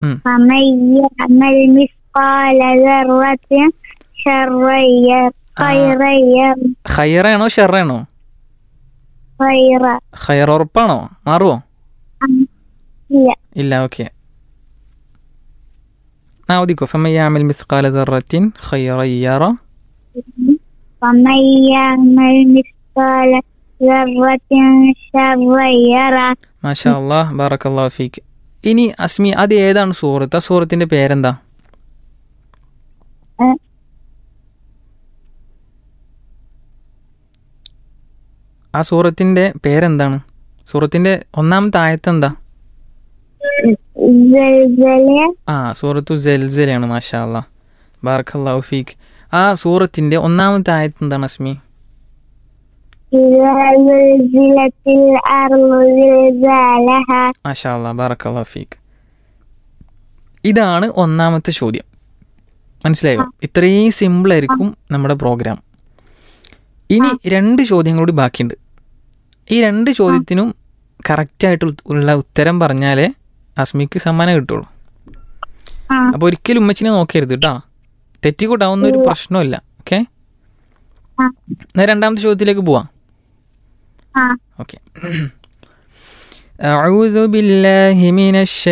ഉം. فمن يعمل مثقال ذرة شرا يره خيرا يره ഖൈറാണോ ഷെറാണോ خيرا ഖൈർ ഉറപ്പാണോ മാറുമോ ഇല്ല ഇല്ല ഓക്കെ ആ ഒതിക്കോ ഫമയ്യാമൽ മിസ്കാല ദറത്തിൻ ഖൈറയ്യറ ومن يعمل مثقال ذرة شرا يره മാഷാ അള്ളാഹ് ബാറക്കല്ലാഹു ഫീക്ക് ഇനി അസ്മി അത് ഏതാണ് സൂറത്ത് ആ സൂറത്തിന്റെ പേരെന്താ ഏ? ആ സൂറത്തിന്റെ പേരെന്താണ് സൂറത്തിന്റെ ഒന്നാമത്തെ ആയത്ത് എന്താ زلزلة ആ സൂറത്തു ജൽസലാണ് മാഷാ അള്ളാഹ് ബാറക്കല്ലാഹു ഫീക്ക് ആ സൂറത്തിന്റെ ഒന്നാമത്തെ ആയത്ത് എന്താണ് അസ്മി إذا زلزلت الأرض زلزالها മാഷാ അള്ളാഹ് ബാറക്കല്ലാഹു ഫീക്ക് ഇതാണ് ഒന്നാമത്തെ ചോദ്യം മനസ്സിലായോ ഇത്രയും സിമ്പിൾ ആയിരിക്കും നമ്മുടെ പ്രോഗ്രാം ഇനി രണ്ട് ചോദ്യങ്ങൾ കൂടി ബാക്കിയുണ്ട് ഈ രണ്ട് ചോദ്യത്തിനും കറക്റ്റായിട്ട് ഉള്ള ഉത്തരം പറഞ്ഞാലേ അസ്മിക്ക് സമ്മാനം കിട്ടുള്ളൂ ആ. അപ്പോൾ ഒരിക്കലും ഉമ്മച്ചിനെ നോക്കരുത് കേട്ടോ തെറ്റിക്കൂട്ടാവുന്ന ഒരു പ്രശ്നമില്ല ഓക്കെ ആ. എന്നാൽ രണ്ടാമത്തെ ചോദ്യത്തിലേക്ക് പോവാം ആ ഓക്കെ أعوذ بالله من الشيطان